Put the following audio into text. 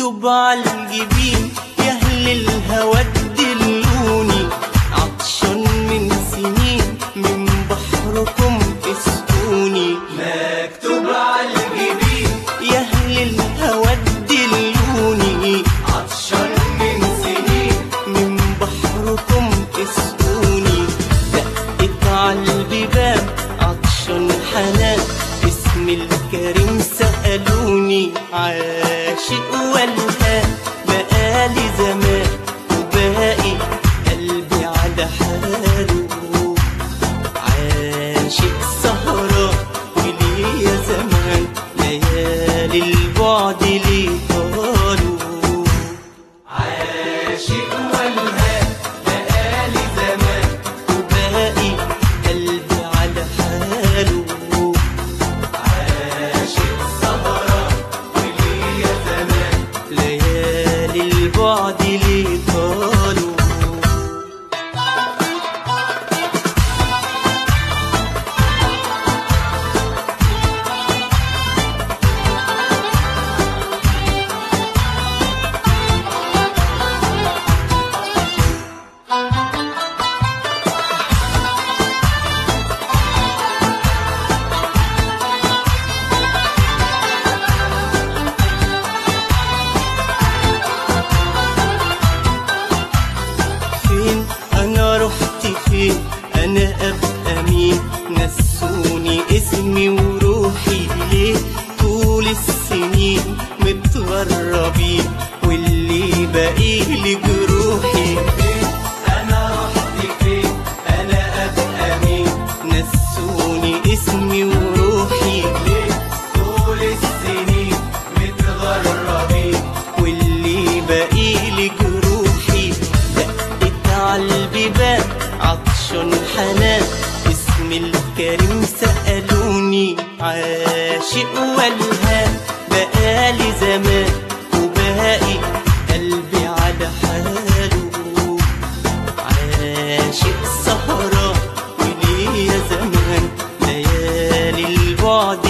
مكتوب عالجبين يا أهل الهوى دلوني عطشان من سنين من بحركم اسقوني مكتوب عالجبين يا أهل الهوى دلوني عطشان من سنين من بحركم اسقوني دقت عالبيبان عطشان حنان اسم الكريم سألوني عاشق ولا بقالي زمان وباقي قلبي على حاله عاشق سهران وليه يا زمان ليالي البعد ليه طالوا عاشق والهام بقالي زمان وباقي قلبي على حاله عاشق سهران وليه يا زمان ليالي البعد ليه طالوا فين انا رحت فين انا ابقى مين نسوني اسمي وروحي ليه طول السنين متغربين واللي باقي لي جروحي انا رحت فين انا ابقى مين نسوني اسمي وروحي ليه طول السنين متغربين واللي باقي لي جروحي دقت عالبيبان عطشان حنان اسم الكريم سألوني عاشق والهام بقالي زمان وباقي قلبي على حاله عاشق سهران وليه يا زمان ليالي البعد